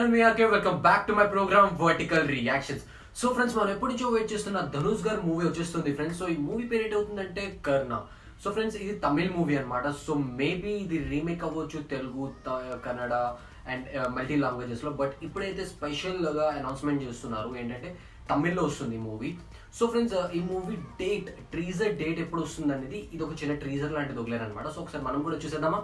నేను మీ RK welcome back to my program vertical reactions so friends మనం ఎప్పటి నుంచో వెయిట్ చేస్తున్న ధనుష్ గారు మూవీ వచ్చేస్తుంది ఫ్రెండ్స్ సో ఈ మూవీ పేరు ఏంటవుతుందంటే కర్ణ సో ఫ్రెండ్స్ ఇది తమిళ్ మూవీ అన్నమాట సో మేబీ ఇది రీమేక్ అవ్వచ్చు తెలుగు త- కన్నడ అండ్ మల్టీ లాంగ్వేజెస్ లో బట్ ఇప్పుడైతే స్పెషల్ గా అనౌన్స్మెంట్ చేస్తున్నారు ఏంటంటే తమిళ్లో వస్తుంది మూవీ సో ఫ్రెండ్స్ ఈ మూవీ డేట్ ట్రీజర్ డేట్ ఎప్పుడు వస్తుంది అనేది ఇది ఒక చిన్న ట్రీజర్ లాంటిది వదిలేరనమాట సో ఒకసారి మనం కూడా చూసేద్దామా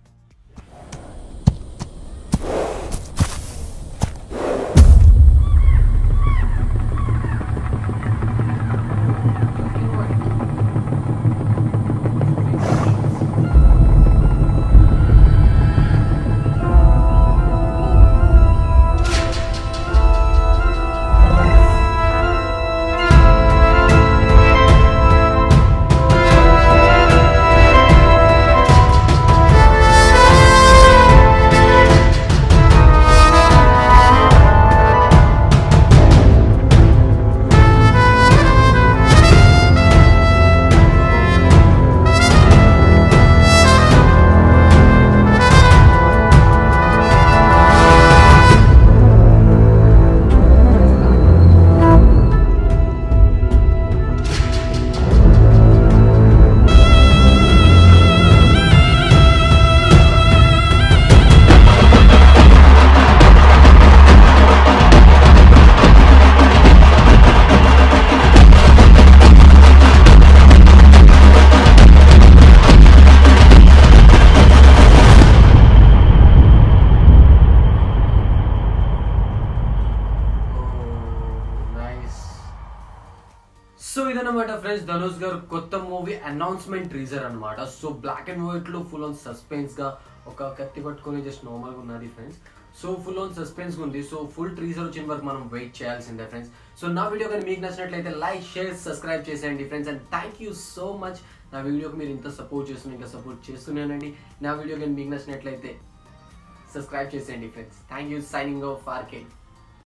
నైస్ సో ఇదన్నమాట ఫ్రెండ్స్ ధనుష్ గారు కొత్త మూవీ అనౌన్స్మెంట్ టీజర్ అన్నమాట సో బ్లాక్ అండ్ వైట్ లో ఫుల్ ఆన్ సస్పెన్స్ గా ఒక కత్తి పట్టుకొని జస్ట్ నార్మల్ గా ఉన్నది friends so full on suspense ఉంది సో ఫుల్ ట్రీజర్ వచ్చిన వరకు మనం వెయిట్ చేయాల్సిందే ఫ్రెండ్స్ సో నా వీడియో కానీ మీకు నచ్చినట్లయితే లైక్ షేర్ సబ్స్క్రైబ్ చేసేయండి friends and thank you so much నా వీడియోకి మీరు ఇంత సపోర్ట్ చేస్తున్నారు ఇంకా సపోర్ట్ చేస్తున్నానండి నా వీడియో కానీ మీకు నచ్చినట్లయితే సబ్స్క్రైబ్ చేసేయండి friends thank you signing off RK